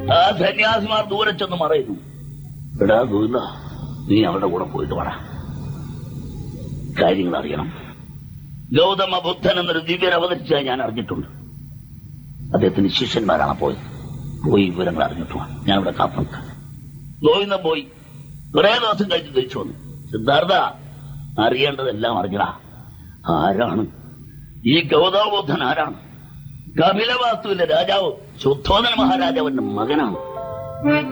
ആ സന്യാസിമാർ ദൂരെ ചെന്ന് മറയുന്നു എടാ ഗോവിന്ദ നീ അവരുടെ കൂടെ പോയിട്ട് വാടാ കാര്യങ്ങൾ അറിയണം ഗൗതമ ബുദ്ധൻ എന്നൊരു ദിവ്യൻ അവതരിച്ചതായി ഞാൻ അറിഞ്ഞിട്ടുണ്ട് അദ്ദേഹത്തിന് ശിഷ്യന്മാരാണ് പോയത് പോയി വിവരങ്ങൾ അറിഞ്ഞിട്ടുമാണ് ഞാൻ ഇവിടെ കാത്തു നിൽക്കാം ഗോവിന്ദ പോയി കുറെ ദിവസം കഴിച്ച് തിരിച്ചു വന്നു സിദ്ധാർത്ഥ അറിയേണ്ടതെല്ലാം അറിഞ്ഞടാ ആരാണ് ഈ ഗൗതമ ബുദ്ധൻ ആരാണ് കപിലവാസ്തുവിന്റെ രാജാവ് ശുദ്ധോധന മഹാരാജാവിന്റെ മകനാണ്